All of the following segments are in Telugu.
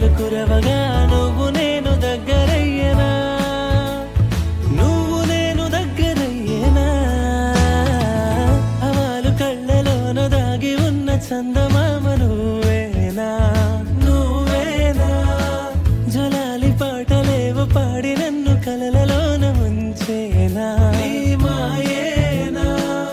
జల్లులు కురవగా నువ్వు నేను దగ్గరయ్యనా నువ్వు నేను దగ్గరయ్యేనా అవాలు కళ్ళలోన దాగి ఉన్న చందమామ నువ్వేనా నువ్వేనా జలాలి పాటలేవు పాడి నన్ను కలలలోన ముంచేనా నీ మాయేనా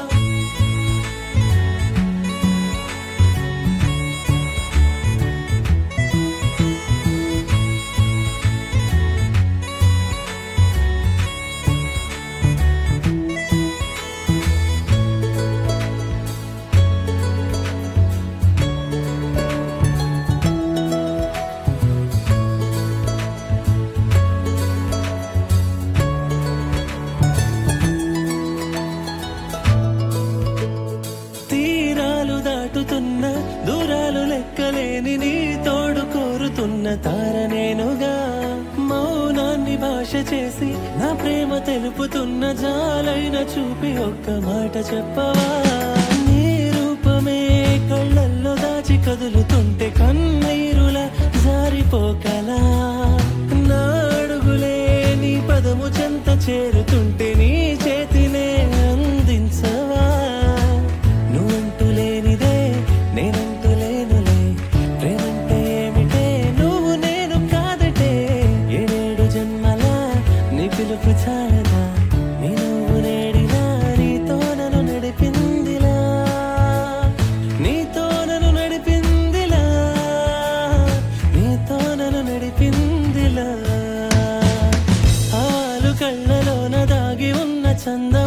తీరాలు దాటుతున్న దూరాలు లెక్కలేని నీ తోడు కోరుతున్న తార నేనుగా మౌనాన్ని భాష చేసి నా ప్రేమ తెలుపుతున్న జాలైన చూపి ఒక్క మాట చెప్పవా నీ రూపమే కళ్ళల్లో దాచి కదులుతుంటే కన్నీరుల జారిపోకలా నా అడుగులే నీ పదము చెంత చేరుతుంటే నీ చేతినే అందించవా నువ్వంటూ లేనిదే నేనంటూ లేనులే ప్రేమంటే ఏమిటే నువ్వు నేను కాదటే ఏడేడు జన్మల నీ పిలుపు చాలదా నీ నువ్వు నేడినా నీతో నన్ను నడిపిందిలా నీతో నన్ను నడిపిందిలా నీతో నన్ను నడిపిందిలా ఆలు కళ్ళలోన దాగి ఉన్న చంద